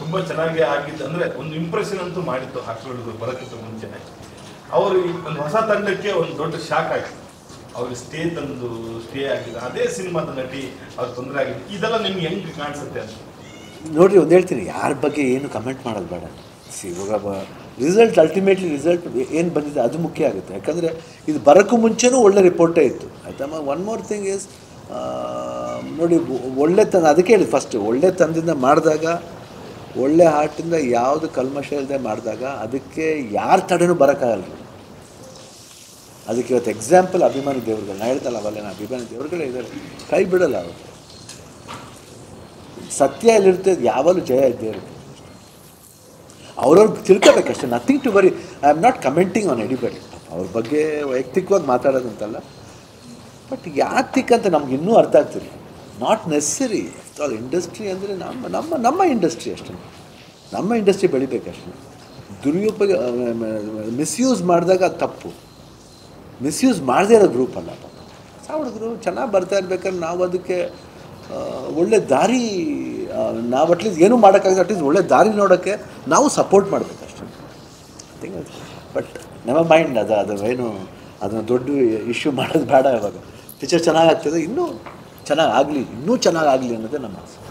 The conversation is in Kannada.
ತುಂಬಾ ಚೆನ್ನಾಗಿ ಆಗಿದ್ದು ಅಂದ್ರೆ ಒಂದು ಇಂಪ್ರೆಷನ್ ಅಂತೂ ಮಾಡಿತ್ತು ಹಾಸ್ಪಿಟಲ್ ಬರೋಕ್ಕಿಂತ ಮುಂಚೆನೆ ಅವರು ಈ ಒಂದು ಹೊಸ ತಂಡಕ್ಕೆ ಒಂದು ದೊಡ್ಡ ಶಾಕ್ ಆಯ್ತು ಅವ್ರಿಗೆ ಸ್ಟೇ ತಂದು ಸ್ಟೇ ಆಗಿದೆ ಅದೇ ಸಿನಿಮಾದ ನಟಿ ಅವ್ರಿಗೆ ತೊಂದರೆ ಆಗಿದೆ ಇದೆಲ್ಲ ನಿಮ್ಗೆ ಹೆಂಗ್ ಕಾಣಿಸುತ್ತೆ ಅಂತ ನೋಡ್ರಿ ಒಂದು ಹೇಳ್ತೀನಿ ಯಾರ ಬಗ್ಗೆ ಏನು ಕಮೆಂಟ್ ಮಾಡೋದು ಬೇಡ ಸಿ ಇವಾಗ ರಿಸಲ್ಟ್ ಅಲ್ಟಿಮೇಟ್ಲಿ ರಿಸಲ್ಟ್ ಏನು ಬಂದಿದೆ ಅದು ಮುಖ್ಯ ಆಗುತ್ತೆ ಯಾಕಂದರೆ ಇದು ಬರೋಕ್ಕೂ ಮುಂಚೆನೂ ಒಳ್ಳೆ ರಿಪೋರ್ಟೇ ಇತ್ತು ಆಯ್ತಮ್ಮ ಒನ್ ಮೋರ್ ಥಿಂಗ್ ಇಸ್ ನೋಡಿ ಒ- ಒಳ್ಳೆ ತಂದ ಅದಕ್ಕೆ ಹೇಳಿ ಫಸ್ಟ್ ಒಳ್ಳೆ ತಂದಿಂದ ಮಾಡಿದಾಗ ಒಳ್ಳೆ ಹಾರ್ಟಿಂದ ಯಾವುದು ಕಲ್ಮಶ ಇಲ್ಲದೆ ಮಾಡಿದಾಗ ಅದಕ್ಕೆ ಯಾರ ತಡೆನೂ ಬರೋಕ್ಕಾಗಲ್ಲ ಅದಕ್ಕೆ ಇವತ್ತು ಎಕ್ಸಾಂಪಲ್ ಅಭಿಮಾನಿ ದೇವರುಗಳು ನಾ ಹೇಳ್ತಲ್ಲ ಅವಲ್ಲ ನಾ ಅಭಿಮಾನಿ ದೇವರುಗಳೇ ಇದ್ದಾರೆ ಕೈ ಬಿಡಲ್ಲ ಅವರು ಸತ್ಯ ಎಲ್ಲಿರುತ್ತೆ ಯಾವಾಗಲೂ ಜಯ ಇದ್ದೇ ಇರುತ್ತೆ ಅವ್ರವ್ರು ತಿಳ್ಕೋಬೇಕಷ್ಟೇ nothing to worry I am not commenting on anybody ಅವ್ರ ಬಗ್ಗೆ ವೈಯಕ್ತಿಕವಾಗಿ ಮಾತಾಡೋದಂತಲ್ಲ ಬಟ್ ಯಾತಿಕ್ಕಂತ ನಮ್ಗೆ ಇನ್ನೂ ಅರ್ಥ ಆಗ್ತಿಲ್ಲ ನಾಟ್ ನೆಸರಿ ಆಲ್ ಇಂಡಸ್ಟ್ರಿ ಅಂದರೆ ನಮ್ಮ ನಮ್ಮ ನಮ್ಮ ಇಂಡಸ್ಟ್ರಿ ಅಷ್ಟೇ ನಮ್ಮ ಇಂಡಸ್ಟ್ರಿ ಬೆಳಿಬೇಕಷ್ಟೇ ದುರುಪಯೋಗ ಮಿಸ್ಯೂಸ್ ಮಾಡಿದಾಗ ಅದು ತಪ್ಪು ಮಿಸ್ಯೂಸ್ ಮಾಡದೇ ಇರೋ ಗ್ರೂಪ್ ಅಲ್ಲ ಪಾಪ ಹೊಸ ಹುಡುಗರು ಚೆನ್ನಾಗಿ ಬರ್ತಾ ಇರ್ಬೇಕಾದ್ರೆ ನಾವು ಅದಕ್ಕೆ ಆ, ಒಳ್ಳೆ ದಾರಿ ಆ, ನಾವು ಅಟ್ಲೀಸ್ಟ್ ಏನೂ ಮಾಡೋಕ್ಕಾಗದೆ ಅಟ್ಲೀಸ್ಟ್ ಒಳ್ಳೆ ದಾರಿ ನೋಡೋಕ್ಕೆ ನಾವು ಸಪೋರ್ಟ್ ಮಾಡಬೇಕಷ್ಟೇ ಥಿಂಗ್ ಬಟ್ ನೆವರ್ ಮೈಂಡ್ ಅದು ಅದು ಏನು ಅದನ್ನು ದೊಡ್ಡ ಇಶ್ಯೂ ಮಾಡೋದು ಬೇಡ ಇವಾಗ ಪಿಕ್ಚರ್ ಚೆನ್ನಾಗಾಗ್ತದೆ ಇನ್ನೂ ಚೆನ್ನಾಗಿ ಆಗಲಿ ಇನ್ನೂ ಚೆನ್ನಾಗಿ ಆಗಲಿ ಅನ್ನೋದೇ ನಮ್ಮ ಆಸೆ